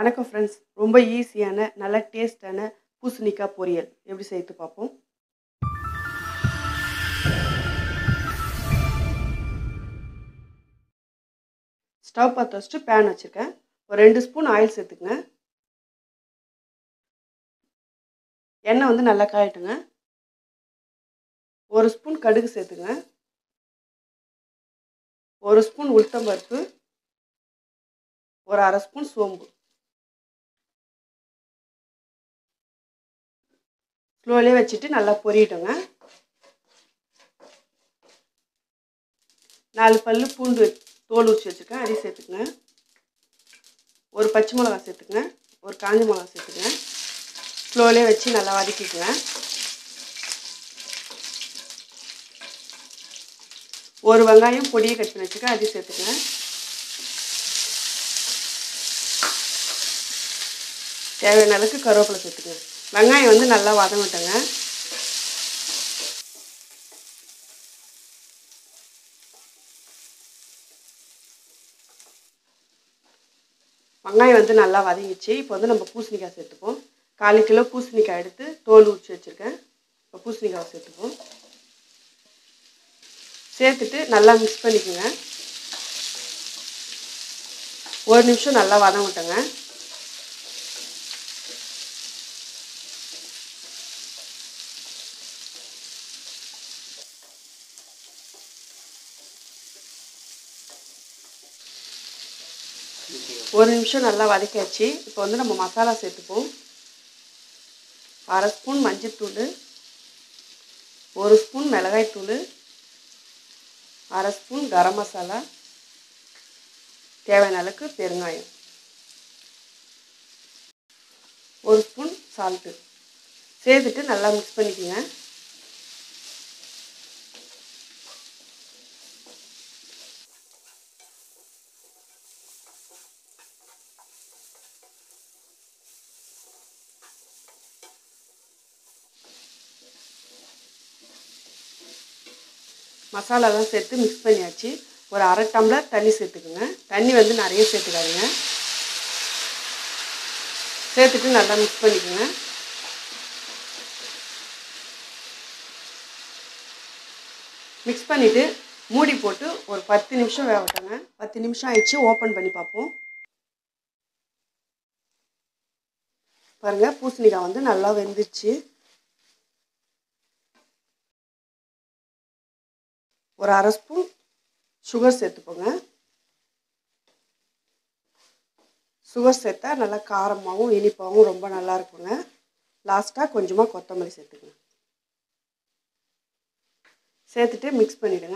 வணக்கம் ஃப்ரெண்ட்ஸ் ரொம்ப ஈஸியான நல்ல டேஸ்டான பூசணிக்காய் பொரியல் எப்படி செய்து பார்ப்போம் ஸ்டவ் பற்ற வச்சுட்டு பேன் வச்சுருக்கேன் ஒரு ரெண்டு ஸ்பூன் ஆயில் சேர்த்துக்குங்க எண்ணெய் வந்து நல்லா காயட்டுங்க ஒரு ஸ்பூன் கடுகு சேர்த்துங்க ஒரு ஸ்பூன் உளுத்தம்பருப்பு ஒரு அரை ஸ்பூன் சோம்பு ஸ்லோலே வச்சுட்டு நல்லா பொரியட்டுங்க நாலு பல் பூண்டு தோல் ஊற்றி வச்சுருக்கேன் அதையும் சேர்த்துக்குங்க ஒரு பச்சை மிளகா சேர்த்துக்குங்க ஒரு காஞ்ச மிளகா சேர்த்துக்குங்க ஸ்லோலே வச்சு நல்லா வதக்கிக்குங்க ஒரு வெங்காயம் பொடியை கட் பண்ணி வச்சுருக்கேன் அதையும் சேர்த்துக்குங்க தேவையான அளவுக்கு கருவேப்பிலை சேர்த்துக்குங்க வெங்காயம் வந்து நல்லா வதங்கட்டுங்க வெங்காயம் வந்து நல்லா வதங்கிச்சு இப்போ வந்து நம்ம பூசணிக்காய் சேர்த்துப்போம் கால் கிலோ பூசணிக்காய் எடுத்து தோல் ஊற்றி வச்சுருக்கேன் இப்போ பூசணிக்காய் சேர்த்துப்போம் சேர்த்துட்டு நல்லா மிக்ஸ் பண்ணிக்கோங்க ஒரு நிமிஷம் நல்லா வதங்கட்டுங்க ஒரு நிமிஷம் நல்லா வதக்கியாச்சு இப்போ வந்து நம்ம மசாலா சேர்த்துப்போம் அரை ஸ்பூன் மஞ்சத்தூள் ஒரு ஸ்பூன் மிளகாய்த்தூள் அரை ஸ்பூன் கரம் மசாலா தேவையான அளவுக்கு பெருங்காயம் ஒரு ஸ்பூன் சால்ட்டு சேர்த்துட்டு நல்லா மிக்ஸ் பண்ணிக்கோங்க மசாலாலாம் சேர்த்து மிக்ஸ் பண்ணியாச்சு ஒரு அரை டம்ளர் தண்ணி சேர்த்துக்குங்க தண்ணி வந்து நிறைய சேர்த்துக்காதீங்க சேர்த்துட்டு நல்லா மிக்ஸ் பண்ணிக்கோங்க மிக்ஸ் பண்ணிவிட்டு மூடி போட்டு ஒரு பத்து நிமிஷம் வேகட்டுங்க பத்து நிமிஷம் ஆயிடுச்சு ஓப்பன் பண்ணி பார்ப்போம் பாருங்கள் பூசணிக்காய் வந்து நல்லா வெந்துருச்சு ஒரு அரை ஸ்பூன் சுகர் சேர்த்துப்போங்க சுகர் சேர்த்தா நல்லா காரமாகவும் இனிப்பாகவும் ரொம்ப நல்லா இருக்குங்க லாஸ்ட்டாக கொஞ்சமாக கொத்தமல்லி சேர்த்துக்கங்க சேர்த்துட்டு மிக்ஸ் பண்ணிவிடுங்க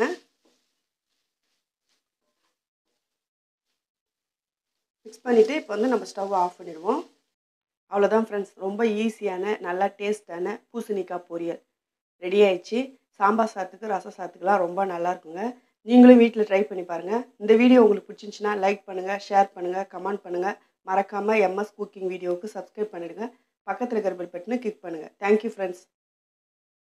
மிக்ஸ் பண்ணிவிட்டு இப்போ வந்து நம்ம ஸ்டவ் ஆஃப் பண்ணிடுவோம் அவ்வளோதான் ஃப்ரெண்ட்ஸ் ரொம்ப ஈஸியான நல்லா டேஸ்டான பூசணிக்காய் பொரியல் ரெடி ஆயிடுச்சு சாம்பார் சாதத்துக்கு ரசம் சாதத்துக்குலாம் ரொம்ப நல்லா இருக்குங்க நீங்களும் வீட்டில் ட்ரை பண்ணி பாருங்கள் இந்த வீடியோ உங்களுக்கு பிடிச்சிருந்துச்சின்னா லைக் பண்ணுங்கள் ஷேர் பண்ணுங்கள் கமெண்ட் பண்ணுங்கள் மறக்காமல் எம்எஸ் குக்கிங் வீடியோவுக்கு சப்ஸ்கிரைப் பண்ணிவிடுங்க பக்கத்தில் இருக்கிற பெல் பட்டனை கிளிக் பண்ணுங்கள் தேங்க்யூ ஃப்ரெண்ட்ஸ்